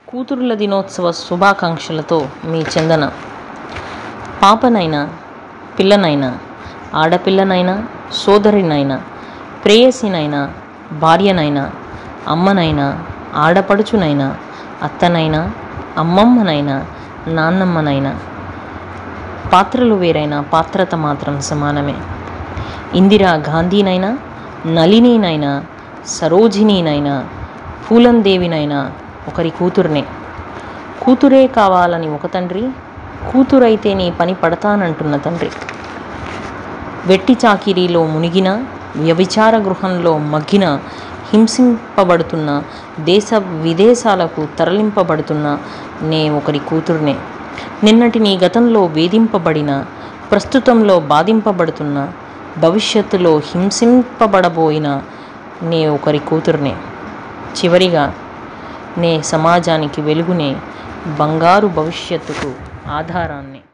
కూతురుల దినోత్సవ శుభాకాంక్షలతో మీ చందన పాపనైనా పిల్లనైనా ఆడపిల్లనైనా సోదరినైనా ప్రేయసినైనా భార్యనైనా అమ్మనైనా ఆడపడుచునైనా అత్తనైనా అమ్మమ్మనైనా నాన్నమ్మనైనా పాత్రలు వేరైనా పాత్రత మాత్రం సమానమే ఇందిరా గాంధీనైనా నళినీనైనా సరోజినీనైనా పూలందేవినైనా ఒకరి కూతురునే కూతురే కావాలని ఒక తండ్రి కూతురైతే నీ పని పడతానంటున్న తండ్రి వెట్టి చాకిరీలో మునిగిన వ్యభిచార గృహంలో మగ్గిన హింసింపబడుతున్న దేశ విదేశాలకు తరలింపబడుతున్న నే ఒకరి కూతురునే నిన్నటి నీ గతంలో వేధింపబడిన ప్రస్తుతంలో బాధింపబడుతున్న భవిష్యత్తులో హింసింపబడబోయిన నే ఒకరి కూతురునే చివరిగా నే సమాజానికి వెలుగునే బంగారు భవిష్యత్తుకు ఆధారాన్ని